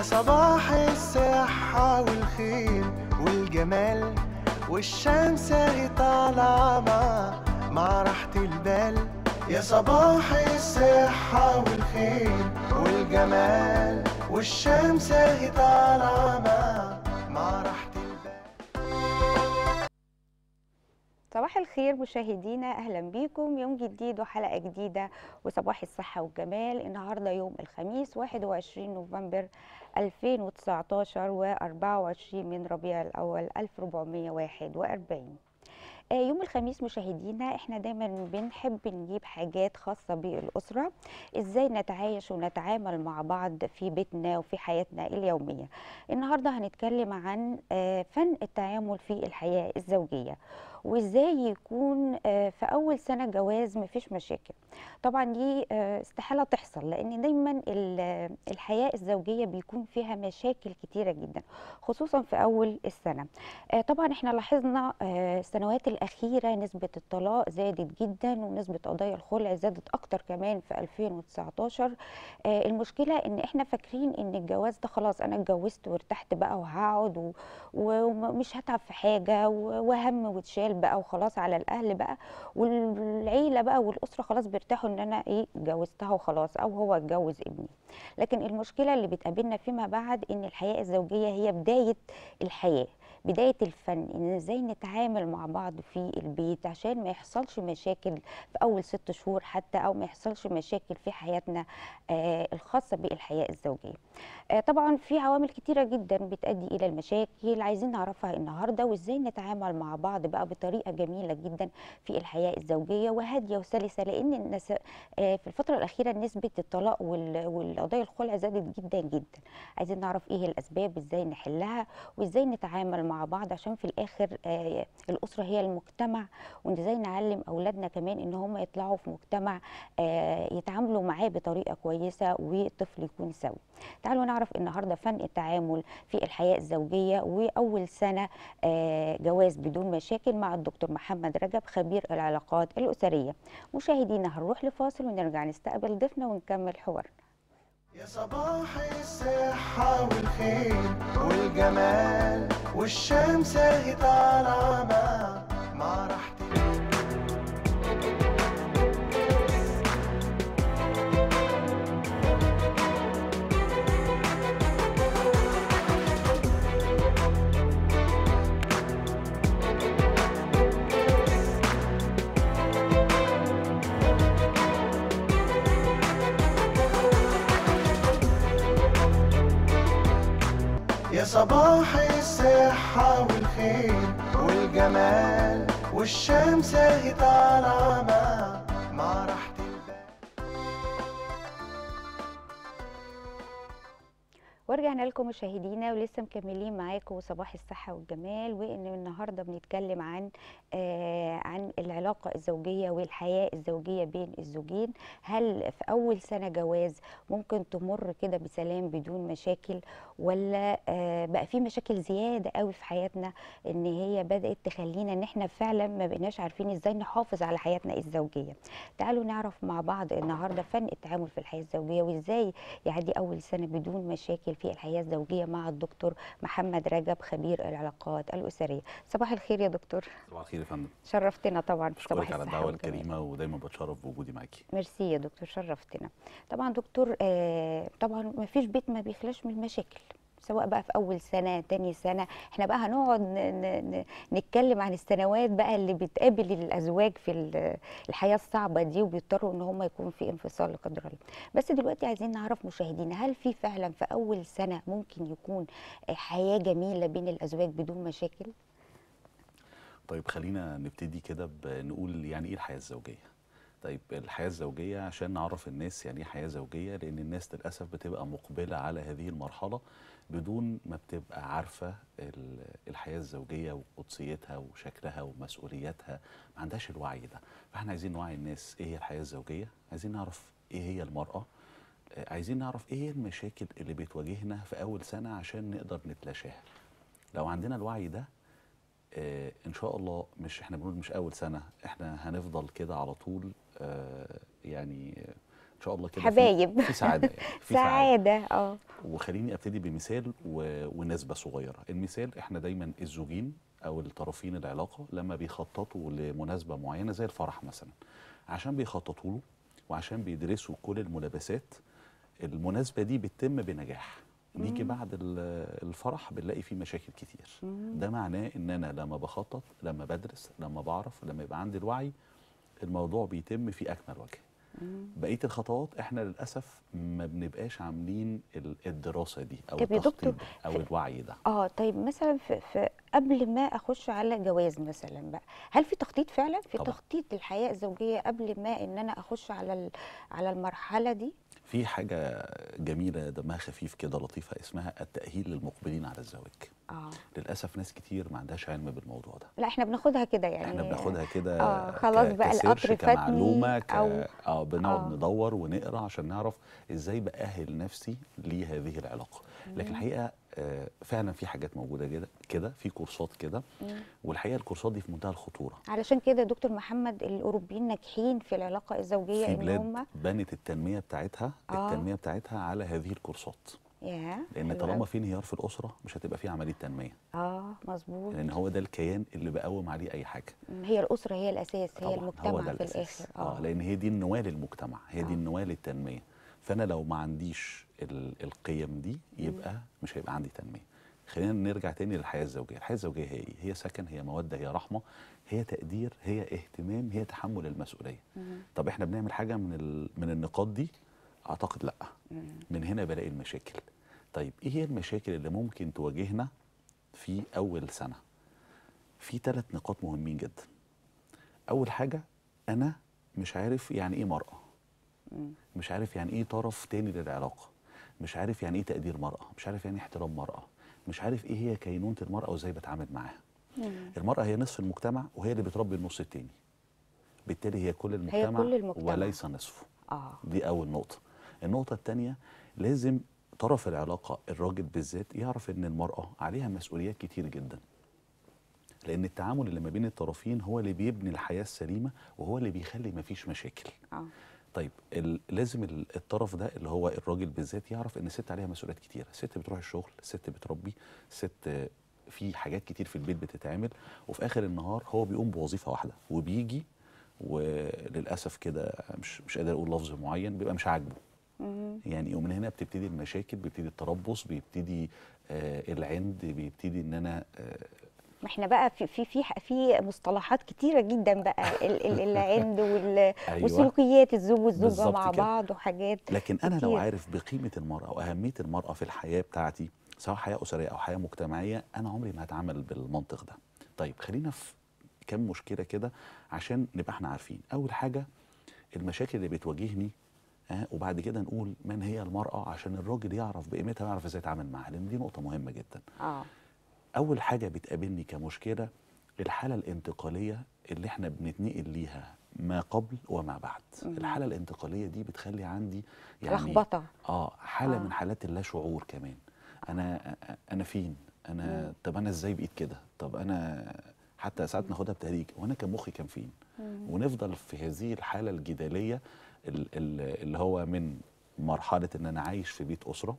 صباح الصحة والخير والجمال والشمس اهي طالعة مع مع راحة البال يا صباح الصحة والخير والجمال والشمس اهي طالعة مع مع راحة البال صباح الخير مشاهدينا اهلا بيكم يوم جديد وحلقه جديده وصباح الصحه والجمال النهارده يوم الخميس 21 نوفمبر 2019 و24 من ربيع الاول 1441 آه، يوم الخميس مشاهدينا احنا دايما بنحب نجيب حاجات خاصة بالأسرة ازاي نتعايش ونتعامل مع بعض في بيتنا وفي حياتنا اليومية النهاردة هنتكلم عن آه، فن التعامل في الحياة الزوجية وازاي يكون آه، في اول سنه جواز مفيش مشاكل طبعا دي آه، استحاله تحصل لان دايما ال- الحياه الزوجيه بيكون فيها مشاكل كتيره جدا خصوصا في اول السنه آه، طبعا احنا لاحظنا آه، السنوات الاخيره نسبه الطلاق زادت جدا ونسبه قضايا الخلع زادت اكتر كمان في 2019 آه، المشكله ان احنا فاكرين ان الجواز ده خلاص انا اتجوزت وارتحت بقى وهقعد و- ومش هتعب في حاجه و- وهم واتشال بقى وخلاص على الاهل بقى والعيله بقى والاسره خلاص بيرتاحوا ان انا ايه اتجوزتها وخلاص او هو اتجوز ابني لكن المشكله اللي بتقابلنا فيما بعد ان الحياه الزوجيه هي بدايه الحياه بدايه الفن ان ازاي نتعامل مع بعض في البيت عشان ما يحصلش مشاكل في اول ست شهور حتى او ما يحصلش مشاكل في حياتنا آه الخاصه بالحياه الزوجيه آه طبعا في عوامل كتيره جدا بتؤدي الى المشاكل عايزين نعرفها النهارده وازاي نتعامل مع بعض بقى بطريقه جميله جدا في الحياه الزوجيه وهاديه وسلسه لان الناس آه في الفتره الاخيره نسبه الطلاق وال- والقضايا الخلع زادت جدا جدا عايزين نعرف ايه الاسباب ازاي نحلها وازاي نتعامل مع بعض عشان في الاخر آه الاسره هي المجتمع وازاي نعلم اولادنا كمان ان هم يطلعوا في مجتمع آه يتعاملوا معاه بطريقه كويسه والطفل يكون سوي تعالوا نعرف النهارده فن التعامل في الحياه الزوجيه واول سنه آه، جواز بدون مشاكل مع الدكتور محمد رجب خبير العلاقات الاسريه مشاهدينا هنروح لفاصل ونرجع نستقبل ضيفنا ونكمل حوارنا يا صباح الصحة والخير والجمال والشمس اهي طالعة مع مع راحة البال يا صباح الصحة والخير والجمال والشمس اهي طالعة مع مع راحة البال ورجعنا لكم مشاهدينا ولسه مكملين معاكم صباح الصحة والجمال وإن النهاردة بنتكلم عن آه عن العلاقة الزوجية والحياة الزوجية بين الزوجين هل في أول سنة جواز ممكن تمر كده بسلام بدون مشاكل ولا آه بقى في مشاكل زيادة قوي في حياتنا إن هي بدأت تخلينا إن إحنا فعلا ما بقيناش عارفين إزاي نحافظ على حياتنا الزوجية تعالوا نعرف مع بعض النهاردة فن التعامل في الحياة الزوجية وإزاي يعدي أول سنة بدون مشاكل في الحياة الزوجية مع الدكتور محمد رجب خبير العلاقات الأسرية صباح الخير يا دكتور صباح الخير يا فندم شرفتنا طبعا في صباح اشكرك على الصحة الدعوه والجمال الكريمه ودايما بتشرف بوجودي معاكي ميرسي يا دكتور شرفتنا طبعا دكتور آه طبعا ما فيش بيت ما بيخلاش من المشاكل سواء بقى في اول سنه تاني سنه احنا بقى هنقعد ن- ن- ن- نتكلم عن السنوات بقى اللي بتقابل الازواج في ال- الحياه الصعبه دي وبيضطروا ان هم يكون في انفصال لا قدر الله بس دلوقتي عايزين نعرف مشاهدينا هل في فعلا في اول سنه ممكن يكون آه، حياه جميله بين الازواج بدون مشاكل طيب خلينا نبتدي كده بنقول يعني ايه الحياه الزوجيه طيب الحياه الزوجيه عشان نعرف الناس يعني ايه حياه زوجيه لان الناس للاسف بتبقى مقبله على هذه المرحله بدون ما بتبقى عارفه ال- الحياه الزوجيه وقدسيتها وشكلها ومسؤولياتها ما عندهاش الوعي ده فاحنا عايزين نوعي الناس ايه هي الحياه الزوجيه عايزين نعرف ايه هي المراه آه، عايزين نعرف ايه هي المشاكل اللي بتواجهنا في اول سنه عشان نقدر نتلاشاها لو عندنا الوعي ده آه ان شاء الله مش احنا بنقول مش اول سنه احنا هنفضل كده على طول آه يعني آه، ان شاء الله كده في- حبايب. في سعاده يعني في سعاده سعاده اه وخليني ابتدي بمثال و... ونسبه صغيره المثال احنا دايما الزوجين او الطرفين العلاقه لما بيخططوا لمناسبه معينه زي الفرح مثلا عشان بيخططوا له وعشان بيدرسوا كل الملابسات المناسبه دي بتتم بنجاح نيجي بعد ال- الفرح بنلاقي فيه مشاكل كتير ده معناه ان انا لما بخطط لما بدرس لما بعرف لما يبقى عندي الوعي الموضوع بيتم في اكمل وجه بقيه الخطوات احنا للاسف ما بنبقاش عاملين ال- الدراسه دي او طب يا التخطيط دكتور، ده او في- الوعي ده اه طيب مثلا في, في قبل ما اخش على جواز مثلا بقى هل في تخطيط فعلا في طبعاً. تخطيط للحياه الزوجيه قبل ما ان انا اخش على ال- على المرحله دي في حاجه جميله دمها خفيف كده لطيفه اسمها التاهيل للمقبلين على الزواج اه للاسف ناس كتير ما عندهاش علم بالموضوع ده لا احنا بناخدها كده يعني احنا بناخدها كده آه، خلاص ك- بقى كسيرش، القطر فاتني كمعلومه ك... أو- اه بنقعد آه. ندور ونقرا عشان نعرف ازاي باهل نفسي لهذه العلاقه لكن الحقيقه آه، فعلا في حاجات موجوده كده كده في كورسات كده والحقيقه الكورسات دي في منتهى الخطوره علشان كده يا دكتور محمد الاوروبيين ناجحين في العلاقه الزوجيه في ان بلاد هم بنت التنميه بتاعتها آه. التنميه بتاعتها على هذه الكورسات يا لان حلو طالما أوي. في انهيار في الاسره مش هتبقى في عمليه تنميه اه مظبوط لان هو ده الكيان اللي بقوم عليه اي حاجه مم، هي الاسره هي الاساس هي طبعاً، هو المجتمع ده في الأساس. الاخر اه لان هي دي النواه للمجتمع هي دي آه. النواه للتنميه فانا لو ما عنديش ال- القيم دي يبقى مش هيبقى عندي تنميه خلينا نرجع تاني للحياه الزوجيه الحياه الزوجيه هي ايه هي سكن هي موده هي رحمه هي تقدير هي اهتمام هي تحمل المسؤوليه طب احنا بنعمل حاجه من ال... من النقاط دي اعتقد لا من هنا بلاقي المشاكل طيب ايه هي المشاكل اللي ممكن تواجهنا في اول سنه في ثلاث نقاط مهمين جدا اول حاجه انا مش عارف يعني ايه مراه مش عارف يعني ايه طرف تاني للعلاقه مش عارف يعني ايه تقدير مراه مش عارف يعني ايه احترام مراه مش عارف ايه هي كينونه المراه وازاي بتعامل معاها المراه هي نصف المجتمع وهي اللي بتربي النص التاني بالتالي هي كل المجتمع, كل المجتمع. وليس نصفه اه دي اول نقطه النقطه الثانيه لازم طرف العلاقه الراجل بالذات يعرف ان المراه عليها مسؤوليات كتير جدا لان التعامل اللي ما بين الطرفين هو اللي بيبني الحياه السليمه وهو اللي بيخلي مفيش مشاكل اه طيب ال- لازم ال- الطرف ده اللي هو الراجل بالذات يعرف ان الست عليها مسؤوليات كتيره الست بتروح الشغل الست بتربي الست آه، في حاجات كتير في البيت بتتعمل وفي اخر النهار هو بيقوم بوظيفه واحده وبيجي وللاسف كده مش مش قادر اقول لفظ معين بيبقى مش عاجبه يعني ومن هنا بتبتدي المشاكل بيبتدي التربص بيبتدي آه العند بيبتدي ان انا آه ما احنا بقى في في في في مصطلحات كتيره جدا بقى ال- ال- العند وال- أيوة. وسلوكيات الزوج والزوجه بالظبط مع كده. بعض وحاجات لكن انا لو كتير. عارف بقيمه المراه واهميه المراه في الحياه بتاعتي سواء حياه اسريه او حياه مجتمعيه انا عمري ما هتعامل بالمنطق ده طيب خلينا في كم مشكله كده عشان نبقى احنا عارفين اول حاجه المشاكل اللي بتواجهني ها وبعد كده نقول من هي المراه عشان الراجل يعرف بقيمتها ويعرف ازاي يتعامل معاها لان دي نقطه مهمه جدا اه اول حاجه بتقابلني كمشكله الحاله الانتقاليه اللي احنا بنتنقل ليها ما قبل وما بعد الحاله الانتقاليه دي بتخلي عندي يعني لخبطه اه حاله آه. من حالات اللا شعور كمان انا انا فين انا طب انا ازاي بقيت كده طب انا حتى ساعات ناخدها بتهريج وانا كان مخي كان فين ونفضل في هذه الحاله الجداليه ال- ال- اللي هو من مرحله ان انا عايش في بيت اسره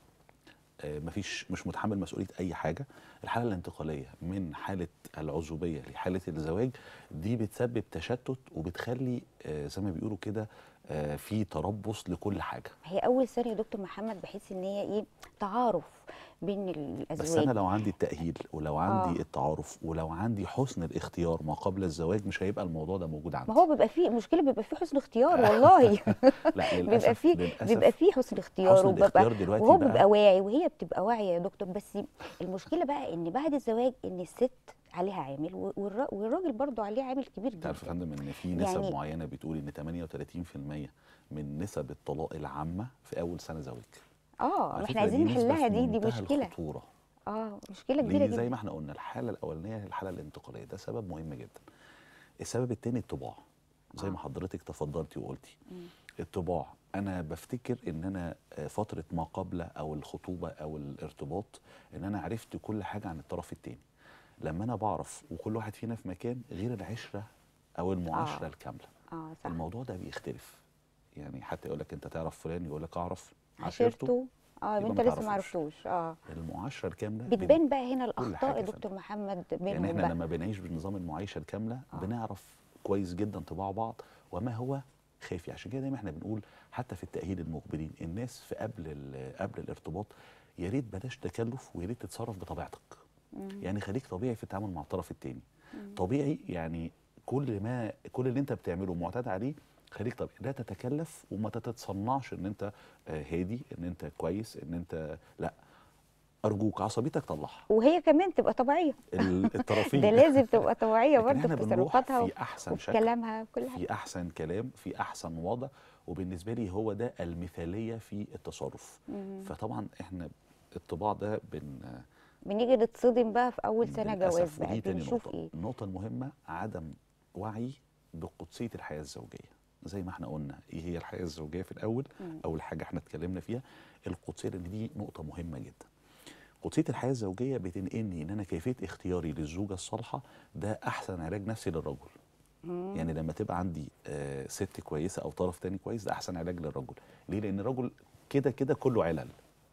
آه، مفيش مش متحمل مسؤوليه اي حاجه الحاله الانتقاليه من حاله العزوبيه لحاله الزواج دي بتسبب تشتت وبتخلي آه، زي ما بيقولوا كده آه، في تربص لكل حاجه هي اول سنه يا دكتور محمد بحس ان هي ايه تعارف بين الازواج بس انا لو عندي التاهيل ولو عندي آه. التعارف ولو عندي حسن الاختيار ما قبل الزواج مش هيبقى الموضوع ده موجود عندي ما هو بيبقى فيه المشكله بيبقى فيه حسن اختيار والله لا بيبقى للاسف فيه للأسف بيبقى فيه حسن اختيار حسن وببقى الاختيار دلوقتي وهو بقى- بيبقى واعي وهي بتبقى واعيه يا دكتور بس المشكله بقى ان بعد الزواج ان الست عليها عامل و- والر- والراجل برضو عليه عامل كبير انت عارف يا جدا فندم ان في نسب يعني- معينه بتقول ان 38% من نسب الطلاق العامه في اول سنه زواج اه على ما فكرة احنا عايزين نسبة نحلها في دي دي منتهى مشكله الخطوره اه مشكله كبيره ليه زي جدا ما احنا قلنا الحاله الاولانيه هي الحاله الانتقاليه ده سبب مهم جدا السبب الثاني الطباع زي ما حضرتك تفضلتي وقلتي الطباع انا بفتكر ان انا آه، فتره ما قبل او الخطوبه او الارتباط ان انا عرفت كل حاجه عن الطرف الثاني لما انا بعرف وكل واحد فينا في مكان غير العشره او المعاشره آه. الكامله اه صح الموضوع ده بيختلف يعني حتى يقول لك انت تعرف فلان يقول لك اعرف عشرته اه يبقى انت ما لسه ما تعرفوش. عرفتوش اه المعاشره الكامله بن- بتبان بقى هنا كل الاخطاء حاجة يا فعلا. دكتور محمد يعني بينهم احنا بقى لما بنعيش بنظام المعيشه الكامله آه. بنعرف كويس جدا طباع بعض وما هو خافي عشان كده دايما احنا بنقول حتى في التاهيل المقبلين الناس في قبل ال- قبل الارتباط يا ريت بلاش تكلف ويا ريت تتصرف بطبيعتك يعني خليك طبيعي في التعامل مع الطرف الثاني طبيعي يعني كل ما كل اللي انت بتعمله معتاد عليه خليك طبيعي لا تتكلف وما تتصنعش ان انت آه، هادي ان انت كويس ان انت لا ارجوك عصبيتك طلعها وهي كمان تبقى طبيعيه ال- الطرفين ده لازم تبقى طبيعيه لكن برضه احنا في بنروح تصرفاتها في احسن وفي شكل كلامها كل حاجه في احسن كلام في احسن وضع وبالنسبه لي هو ده المثاليه في التصرف فطبعا احنا الطباع ده بن بنيجي نتصدم بقى في اول سنه للأسف جواز بقى ودي تاني بنشوف نقطة. ايه النقطة المهمة عدم وعي بقدسية الحياة الزوجية زي ما احنا قلنا ايه هي الحياة الزوجية في الأول أول حاجة احنا اتكلمنا فيها القدسية لأن دي نقطة مهمة جدا قدسية الحياة الزوجية بتنقلني إن أنا كيفية اختياري للزوجة الصالحة ده أحسن علاج نفسي للرجل يعني لما تبقى عندي آه ست كويسة أو طرف تاني كويس ده أحسن علاج للرجل ليه؟ لأن الرجل كده كده كله علل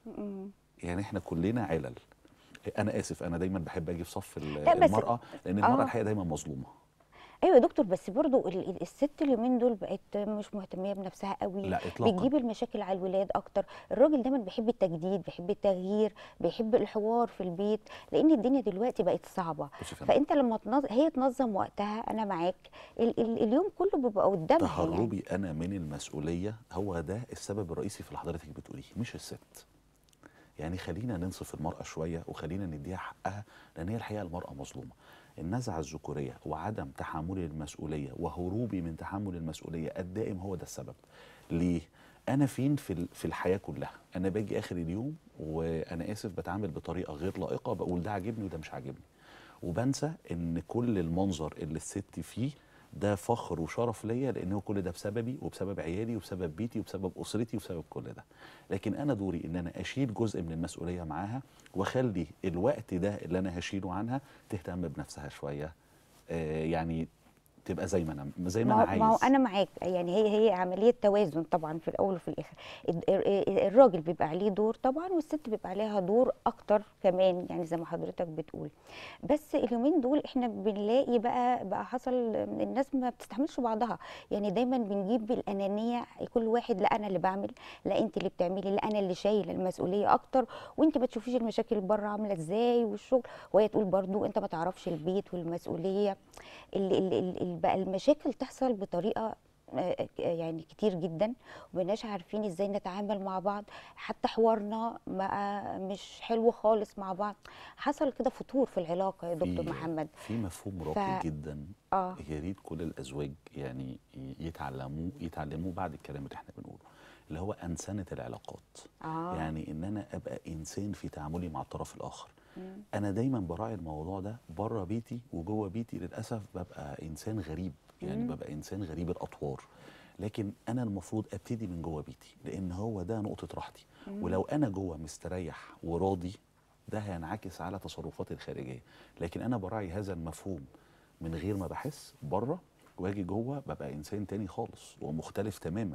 يعني احنا كلنا علل انا اسف انا دايما بحب اجي في صف ال- لا بس- المراه لان المراه آه. الحقيقه دايما مظلومه ايوه يا دكتور بس برضو ال- ال- الست اليومين دول بقت مش مهتميه بنفسها قوي لا إطلاقاً. بتجيب المشاكل على الولاد اكتر الراجل دايما بيحب التجديد بيحب التغيير بيحب الحوار في البيت لان الدنيا دلوقتي بقت صعبه بصي يا فندم. فانت لما تنظ... هي تنظم وقتها انا معاك ال... ال... اليوم كله بيبقى قدامها يعني تهربي انا من المسؤوليه هو ده السبب الرئيسي في اللي حضرتك بتقوليه مش الست يعني خلينا ننصف المراه شويه وخلينا نديها حقها لان هي الحقيقه المراه مظلومه النزعه الذكوريه وعدم تحملي المسؤوليه وهروبي من تحمل المسؤوليه الدائم هو ده السبب ليه انا فين في ال- في الحياه كلها انا باجي اخر اليوم وانا اسف بتعامل بطريقه غير لائقه بقول ده عاجبني وده مش عاجبني وبنسى ان كل المنظر اللي الست فيه ده فخر وشرف ليا لان هو كل ده بسببي وبسبب عيالي وبسبب بيتي وبسبب اسرتي وبسبب كل ده لكن انا دوري ان انا اشيل جزء من المسؤوليه معاها واخلي الوقت ده اللي انا هشيله عنها تهتم بنفسها شويه آه يعني تبقى زي ما انا زي ما ما انا هو- ما هو عايز انا معاك يعني هي هي عمليه توازن طبعا في الاول وفي الاخر الد- ال- الراجل بيبقى عليه دور طبعا والست بيبقى عليها دور اكتر كمان يعني زي ما حضرتك بتقول بس اليومين دول احنا بنلاقي بقى بقى حصل الناس ما بتستحملش بعضها يعني دايما بنجيب الانانيه كل واحد لا انا اللي بعمل لا انت اللي بتعملي لا انا اللي شايل المسؤوليه اكتر وانت ما تشوفيش المشاكل بره عامله ازاي والشغل وهي تقول برضو انت ما تعرفش البيت والمسؤوليه ال ال ال ال بقى المشاكل تحصل بطريقه آه، يعني كتير جدا ومبقناش عارفين ازاي نتعامل مع بعض حتى حوارنا بقى مش حلو خالص مع بعض حصل كده فتور في العلاقه يا دكتور في- محمد في مفهوم راقي ف- جدا اه يا ريت كل الازواج يعني ي- يتعلموه يتعلموه بعد الكلام اللي احنا بنقوله اللي هو انسنه العلاقات اه يعني ان انا ابقى انسان في تعاملي مع الطرف الاخر انا دايما براعي الموضوع ده بره بيتي وجوه بيتي للاسف ببقى انسان غريب يعني ببقى انسان غريب الاطوار لكن انا المفروض ابتدي من جوه بيتي لان هو ده نقطه راحتي ولو انا جوه مستريح وراضي ده هينعكس على تصرفاتي الخارجيه لكن انا براعي هذا المفهوم من غير ما بحس بره واجي جوه ببقى انسان تاني خالص ومختلف تماما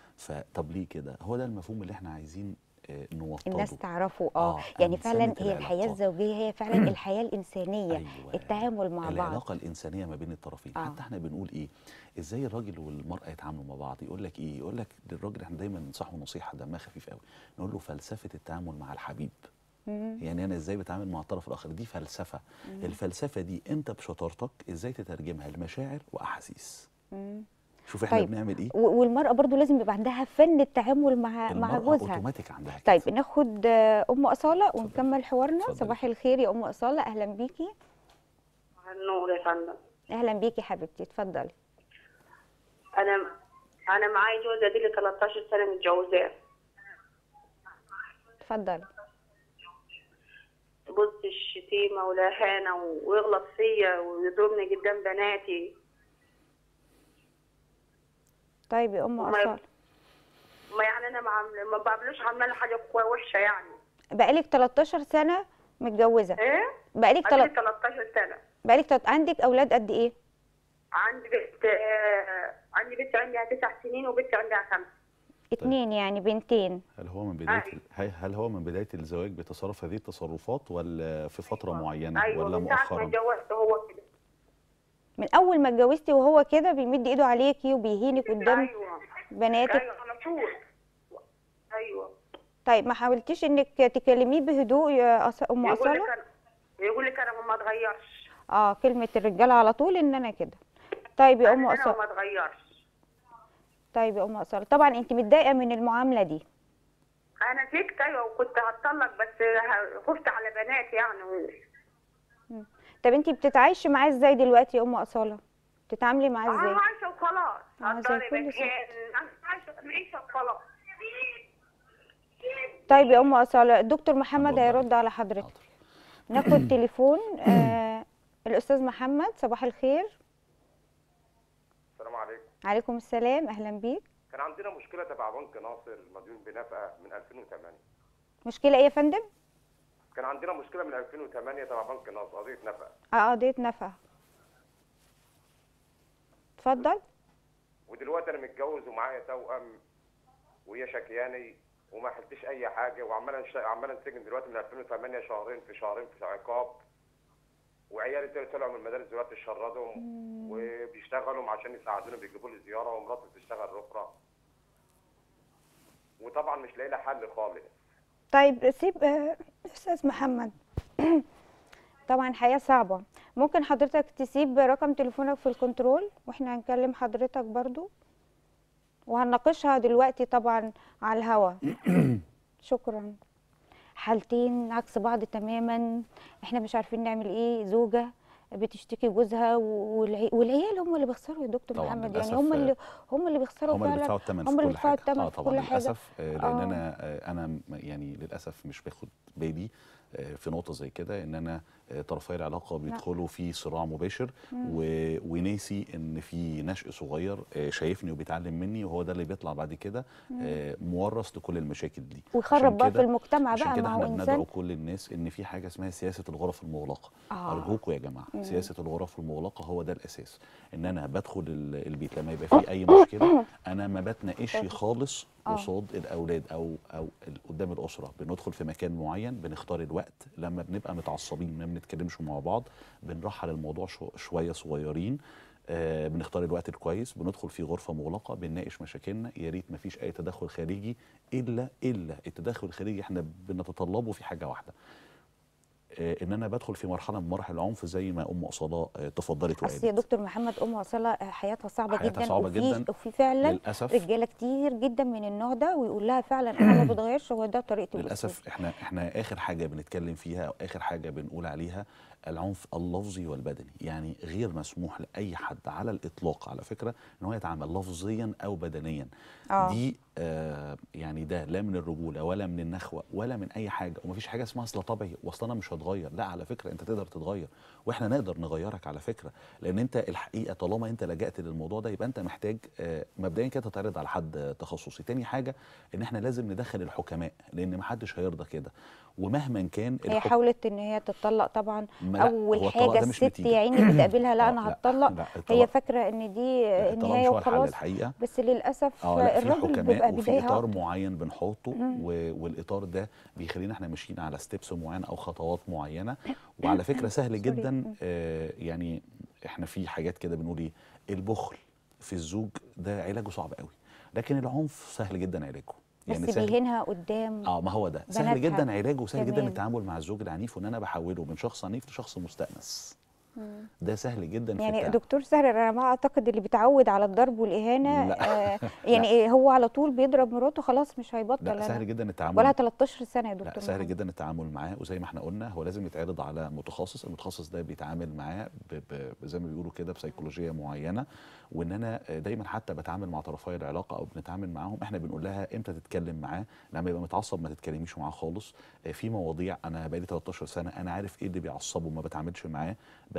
فطب ليه كده هو ده المفهوم اللي احنا عايزين آه، نوطده الناس تعرفه اه آه، يعني فعلا أنسنة هي الحياه العلاقات. الزوجيه هي فعلا الحياه الانسانيه أيوة. التعامل مع بعض العلاقه الانسانيه ما بين الطرفين آه. حتى احنا بنقول ايه ازاي الراجل والمراه يتعاملوا مع بعض يقول لك ايه يقول لك للراجل احنا دايما ننصحه نصيحه دمها خفيف قوي نقول له فلسفه التعامل مع الحبيب مم. يعني انا ازاي بتعامل مع الطرف الاخر دي فلسفه الفلسفه دي انت بشطارتك ازاي تترجمها لمشاعر واحاسيس مم. شوف احنا طيب، بنعمل ايه و- والمراه برضو لازم يبقى عندها فن التعامل مع مع المرأة جوزها اوتوماتيك عندها كده. طيب ناخد آه، ام اصاله اتفضلي. ونكمل حوارنا اتفضلي. صباح الخير يا ام اصاله اهلا بيكي النور يا فندم اهلا بيكي حبيبتي اتفضلي انا انا معايا جوز اديلي 13 سنه متجوزاه اتفضلي بص الشتيمه والاهانه ويغلط فيا ويضربني قدام بناتي طيب يا ام وما اصاله ما يعني انا ما عامله ما بعملوش عامله له حاجه كوي- وحشه يعني بقالك 13 سنه متجوزه ايه بقالك اديلي تلت... 13 سنه بقالك تلت... عندك اولاد قد ايه عندي بنت آه، عندي بنت عندها تسع سنين وبنت عندها خمس اتنين يعني بنتين هل هو من بدايه أيوة. هل هل هو من بدايه الزواج بيتصرف هذه التصرفات ولا في فتره معينه ايوه ولا من ساعه ما مؤخرا اتجوزت هو كده من اول ما اتجوزتي وهو كده بيمد ايده عليكي وبيهينك قدام ايوه بناتك ايوه على طول ايوه طيب ما حاولتيش انك تكلميه بهدوء يا أص- ام يقول اصاله لك انا يقول لك انا ما اتغيرش اه كلمه الرجاله على طول ان انا كده طيب يا ام انا اصاله ما اتغيرش طيب يا ام اصاله طبعا انت متضايقه من المعامله دي انا سكت ايوه وكنت هتطلق بس ه- خفت على بناتي يعني طب انت بتتعايشي معاه ازاي دلوقتي يا ام اصاله بتتعاملي معاه انا ازاي عايشه وخلاص آه، زي هتضرب كل مكان انا عايشه معيشه وخلاص طيب يا ام اصاله الدكتور محمد هنرد هيرد على حاضر حضرتك ناخد تليفون آه الاستاذ محمد صباح الخير السلام عليكم عليكم السلام اهلا بيك كان عندنا مشكله تبع بنك ناصر مديون بنفقه من 2008 مشكله ايه يا فندم كان عندنا مشكله من 2008 تبع بنك ناصر قضيه نفقه اه قضيه نفقه اتفضل ودلوقتي انا متجوز ومعايا توأم وهي شكياني وما حلتش اي حاجه وعمال أنش- عمال انسجن دلوقتي من 2008 شهرين في شهرين في عقاب وعيالي طلعوا- طلعوا من المدارس دلوقتي شردهم وبيشتغلوا عشان يساعدوني بيجيبوا لي زياره ومراتي بتشتغل رفرة وطبعا مش لاقي لها حل خالص طيب سيب آه، استاذ محمد طبعا حياة صعبة ممكن حضرتك تسيب رقم تليفونك في الكنترول واحنا هنكلم حضرتك برضو وهنناقشها دلوقتي طبعا على الهوا شكرا حالتين عكس بعض تماما احنا مش عارفين نعمل ايه زوجة بتشتكي جوزها والعي- والعيال هم اللي بيخسروا يا دكتور طبعاً محمد للأسف، يعني هم اللي هم اللي بيخسروا هم اللي فعلا بيدفعوا الثمن هم في اللي كل بيدفعوا حاجه الثمن اه في طبعا كل حاجة للاسف آه، لان آه. انا آه، انا م- يعني للاسف مش باخد بالي آه، في نقطه زي كده ان انا آه، طرفي العلاقه بيدخلوا في صراع مباشر و- وناسي ان في نشء صغير آه، شايفني وبيتعلم مني وهو ده اللي بيطلع بعد كده آه، مورث لكل المشاكل دي ويخرب عشان بقى في كده- المجتمع عشان بقى كده ما هو احنا انسان بندعو كل الناس ان في حاجه اسمها سياسه الغرف المغلقه آه. ارجوكوا يا جماعه سياسه الغرف المغلقه هو ده الاساس ان انا بدخل ال- البيت لما يبقى فيه اي مشكله انا ما بتناقش خالص آه. قصاد الاولاد او او ال- قدام الاسره بندخل في مكان معين بنختار الوقت لما بنبقى متعصبين ما بنتكلمش مع بعض بنرحل الموضوع شو شويه صغيرين آه بنختار الوقت الكويس بندخل في غرفه مغلقه بنناقش مشاكلنا يا ريت ما فيش اي تدخل خارجي الا الا التدخل الخارجي احنا بنتطلبه في حاجه واحده آه، ان انا بدخل في مرحله من مراحل العنف زي ما ام اصاله آه، تفضلت اصل يا وقالت دكتور محمد ام وصله آه، حياتها صعبه حياتها جدا صعبة وفي جداً. وفي فعلا للاسف رجاله كتير جدا من النوع ده ويقول لها فعلا انا ما بتغيرش هو ده طريقتي للاسف احنا احنا اخر حاجه بنتكلم فيها او اخر حاجه بنقول عليها العنف اللفظي والبدني يعني غير مسموح لاي حد على الاطلاق على فكره ان هو يتعامل لفظيا او بدنيا آه. دي آه يعني ده لا من الرجوله ولا من النخوه ولا من اي حاجه ومفيش حاجه اسمها اصل طبيعي واصل انا مش هتغير لا على فكره انت تقدر تتغير واحنا نقدر نغيرك على فكره لان انت الحقيقه طالما انت لجأت للموضوع ده يبقى انت محتاج آه مبدئيا كده تتعرض على حد تخصصي تاني حاجه ان احنا لازم ندخل الحكماء لان محدش هيرضى كده ومهما كان هي الحك- حاولت ان هي تتطلق طبعا ما لا، اول هو الطلاق حاجه ده مش الست نتيجة. يا عيني بتقابلها لا آه، انا لا، هتطلق لا، هي الطلاق- فاكره ان دي لا، الطلاق النهايه مش هو الحل وخلاص الحقيقه بس للاسف اه لا في الراجل بيبقى حكماء وفي بيضايقها اطار أكتر. معين بنحطه و... والاطار ده بيخلينا احنا ماشيين على ستيبس معين او خطوات معينه وعلى فكره سهل سوري. جدا آه يعني احنا في حاجات كده بنقول ايه البخل في الزوج ده علاجه صعب قوي لكن العنف سهل جدا علاجه بس سهل بيهينها قدام اه ما هو ده سهل بناتها جدا علاجه وسهل جدا كمان. التعامل مع الزوج العنيف وان انا بحوله من شخص عنيف لشخص مستأنس ده سهل جدا في يعني التعامل. دكتور سهر انا ما اعتقد اللي بيتعود على الضرب والاهانه لا. آه يعني إيه هو على طول بيضرب مراته خلاص مش هيبطل لا أنا. سهل جدا التعامل ولا 13 سنه يا لا دكتور سهل محمد. جدا التعامل معاه وزي ما احنا قلنا هو لازم يتعرض على متخصص المتخصص ده بيتعامل معاه ب- ب- زي ما بيقولوا كده بسيكولوجيه معينه وان انا دايما حتى بتعامل مع طرفي العلاقه او بنتعامل معاهم احنا بنقول لها امتى تتكلم معاه لما يبقى متعصب ما تتكلميش معاه خالص آه، في مواضيع انا بقالي 13 سنه انا عارف ايه اللي بيعصبه ما بتعاملش معاه بدل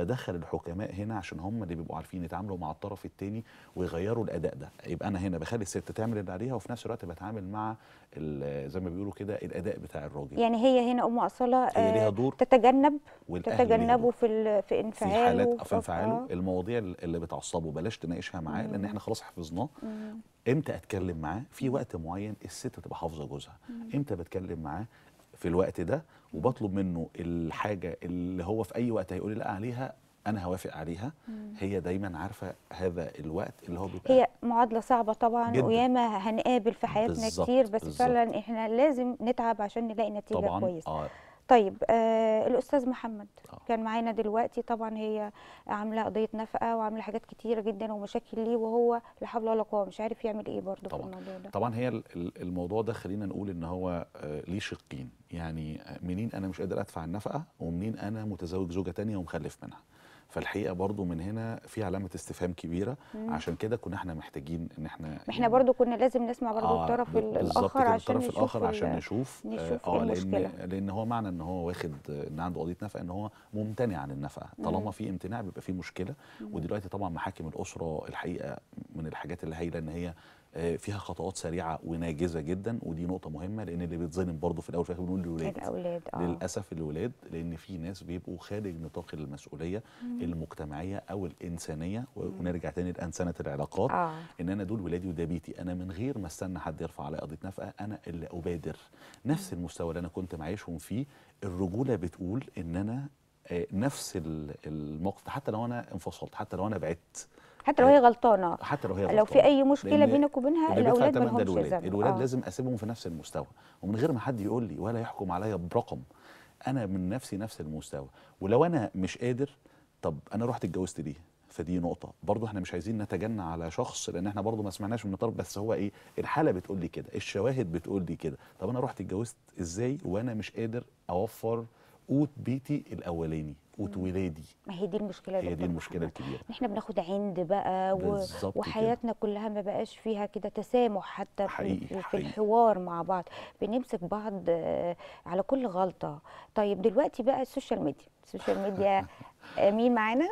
بدخل الحكماء هنا عشان هم اللي بيبقوا عارفين يتعاملوا مع الطرف الثاني ويغيروا الاداء ده يبقى انا هنا بخلي الست تعمل اللي عليها وفي نفس الوقت بتعامل مع ال- زي ما بيقولوا كده الاداء بتاع الراجل يعني هي هنا ام اصاله هي ليها آه، دور تتجنب والأهل ليها تتجنبه دور. في ال- في في انفعاله حالات في وف- انفعاله آه. المواضيع اللي بتعصبه بلاش تناقشها معاه لان احنا خلاص حفظناه مم. امتى اتكلم معاه في وقت معين الست تبقى حافظه جوزها امتى بتكلم معاه في الوقت ده وبطلب منه الحاجه اللي هو في اي وقت هيقول لي لا عليها انا هوافق عليها هي دايما عارفه هذا الوقت اللي هو بيبقى هي معادله صعبه طبعا جداً. وياما هنقابل في حياتنا بالظبط، كتير بس بالظبط. فعلا احنا لازم نتعب عشان نلاقي نتيجه طبعا كويسه اه طيب آه الاستاذ محمد آه. كان معانا دلوقتي طبعا هي عامله قضيه نفقه وعامله حاجات كتيره جدا ومشاكل ليه وهو لا حول ولا قوه مش عارف يعمل ايه برضه في طبعا. الموضوع ده طبعا هي ال- ال- الموضوع ده خلينا نقول ان هو آه، ليه شقين يعني آه، منين انا مش قادر ادفع النفقه ومنين انا متزوج زوجه تانية ومخلف منها فالحقيقه برضو من هنا في علامه استفهام كبيره عشان كده كنا احنا محتاجين ان احنا ما احنا برضو كنا لازم نسمع برضو الطرف ب- ال- بالظبط الاخر كده، عشان الطرف نشوف الاخر ال- عشان نشوف نشوف اه إيه لان المشكلة. لان هو معنى ان هو واخد آه، ان عنده قضيه نفقه ان هو ممتنع عن النفقه طالما في امتناع بيبقى في مشكله ودلوقتي طبعا محاكم الاسره الحقيقه من الحاجات اللي هايله ان هي آه، فيها خطوات سريعه وناجزه جدا ودي نقطه مهمه لان اللي بيتظلم برضه في الاول وفي الاخر بنقول للولاد الاولاد اه للاسف الولاد لان في ناس بيبقوا خارج نطاق المسؤوليه المجتمعيه او الانسانيه ونرجع تاني لانسنه العلاقات اه ان انا دول ولادي وده بيتي انا من غير ما استنى حد يرفع عليا قضيه نفقه انا اللي ابادر نفس المستوى اللي انا كنت معيشهم فيه الرجوله بتقول ان انا آه، نفس ال- الموقف ده حتى لو انا انفصلت حتى لو انا بعدت حتى لو هي غلطانه حتى لو هي لو في غلطانة. اي مشكله لأن بينك وبينها اللي بيدفع الاولاد ما الثمن ده لهمش الولاد ذنب الولاد آه. لازم اسيبهم في نفس المستوى ومن غير ما حد يقول لي ولا يحكم عليا برقم انا من نفسي نفس المستوى ولو انا مش قادر طب انا رحت اتجوزت ليه فدي نقطة برضو احنا مش عايزين نتجنى على شخص لان احنا برضو ما سمعناش من الطرف بس هو ايه الحالة بتقول لي كده الشواهد بتقول لي كده طب انا رحت اتجوزت ازاي وانا مش قادر اوفر قوت بيتي الاولاني قوت ولادي ما هي دي المشكله يا هي دي دكتور المشكلة محمد. الكبيرة احنا بناخد عند بقى و... بالظبط كده. وحياتنا كلها ما بقاش فيها كده تسامح حتى في- حقيقي، في حقيقي. الحوار مع بعض بنمسك بعض آه، على كل غلطة طيب دلوقتي بقى السوشيال ميديا السوشيال ميديا آه، مين معانا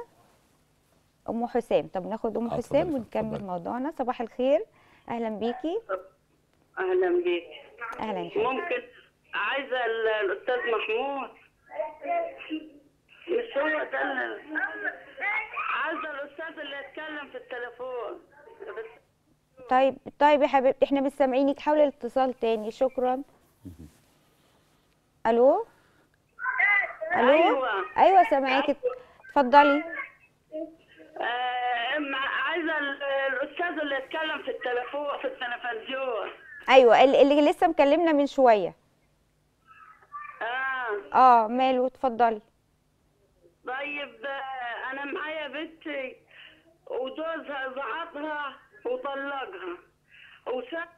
ام حسام طب ناخد ام آه، حسام اتفضلي، ونكمل اتفضلي. موضوعنا صباح الخير اهلا بيكي اهلا بيك اهلا يا حبيبتي. ممكن عايزه ال- الاستاذ محمود مش هو ده اللي- عايزه الاستاذ اللي يتكلم في التليفون بس طيب طيب يا حبيبتي احنا مش سامعينك حاولي الاتصال تاني شكرا الو الو أيوة. ايوه سامعاكي اتفضلي آه مع- عايزه ال- الاستاذ اللي يتكلم في التليفون في التلفزيون ايوه اللي اللي لسه مكلمنا من شويه اه اه ماله اتفضلي طيب آه، انا معايا بنتي وجوزها زعطها وطلقها وساب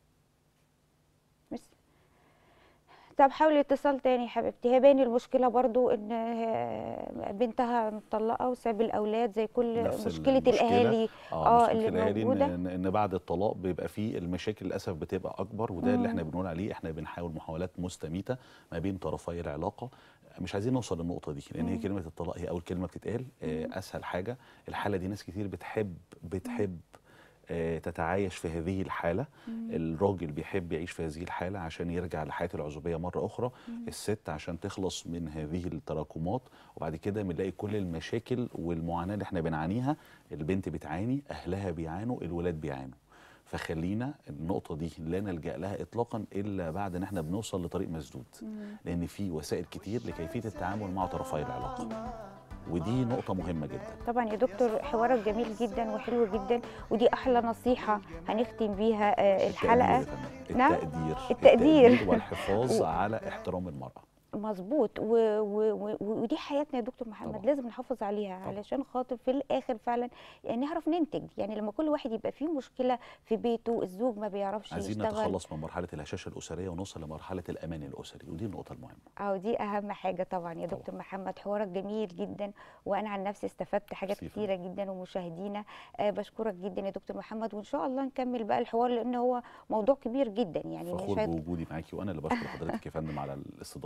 بس طب حاولي اتصال تاني يا حبيبتي هي باين المشكله برضو ان آه، بنتها مطلقه وساب الاولاد زي كل نفس مشكله المشكلة. الاهالي اه, اه مشكلة اللي الأهالي موجوده إن, ان بعد الطلاق بيبقى فيه المشاكل للاسف بتبقى اكبر وده اللي احنا بنقول عليه احنا بنحاول محاولات مستميته ما بين طرفي العلاقه مش عايزين نوصل للنقطه دي لان هي كلمه الطلاق هي اول كلمه بتتقال آه اسهل حاجه الحاله دي ناس كتير بتحب بتحب آه، تتعايش في هذه الحالة الراجل بيحب يعيش في هذه الحالة عشان يرجع لحياة العزوبية مرة أخرى الست عشان تخلص من هذه التراكمات وبعد كده بنلاقي كل المشاكل والمعاناة اللي احنا بنعانيها البنت بتعاني أهلها بيعانوا الولاد بيعانوا فخلينا النقطة دي لا نلجأ لها إطلاقا إلا بعد إن احنا بنوصل لطريق مسدود لأن في وسائل كتير لكيفية التعامل مع طرفي العلاقة ودي نقطة مهمة جدا طبعا يا دكتور حوارك جميل جدا وحلو جدا ودي احلى نصيحه هنختم بيها آه، الحلقه التقدير يا فندم. نعم؟ التقدير التقدير. والحفاظ و- على احترام المرأة مظبوط و... و... و... ودي حياتنا يا دكتور محمد طبعا. لازم نحافظ عليها طبعا. علشان خاطر في الاخر فعلا يعني نعرف ننتج يعني لما كل واحد يبقى فيه مشكله في بيته الزوج ما بيعرفش عايزين يشتغل نتخلص من مرحلة الهشاشة الأسرية ونوصل لمرحلة الأمان الأسري ودي النقطة المهمة اه دي اهم حاجه طبعا يا دكتور محمد حوارك جميل جدا وانا عن نفسي استفدت حاجات ميرسي كتيره جدا ومشاهدينا آه بشكرك جدا يا دكتور محمد وان شاء الله نكمل بقى الحوار لان هو موضوع كبير جدا يعني مش فخور هيت- بوجودي معاكي وأنا اللي بشكر حضرتك يا فندم على الاستضافة الجميلة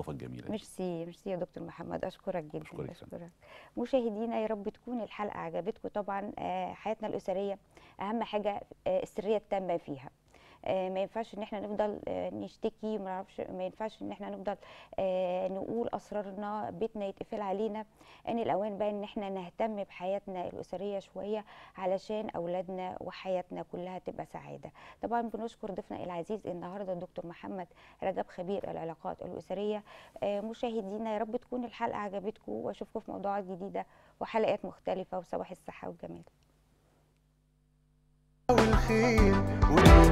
لله ميرسي ميرسي يا دكتور محمد اشكرك جدا أشكرك يا اشكرك مشاهدينا يا رب تكون الحلقه عجبتكم طبعا آه، حياتنا الاسريه اهم حاجه آه، السريه التامه فيها آه، ما ينفعش ان احنا نفضل آه، نشتكي ما نعرفش ما ينفعش ان احنا نفضل آه، نقول اسرارنا بيتنا يتقفل علينا ان الاوان بقى ان احنا نهتم بحياتنا الاسريه شويه علشان اولادنا وحياتنا كلها تبقى سعاده طبعا بنشكر ضيفنا العزيز النهارده الدكتور محمد رجب خبير العلاقات الاسريه آه، مشاهدينا يا رب تكون الحلقه عجبتكم واشوفكم في موضوعات جديده وحلقات مختلفه وصباح الصحه والجمال والخير واللي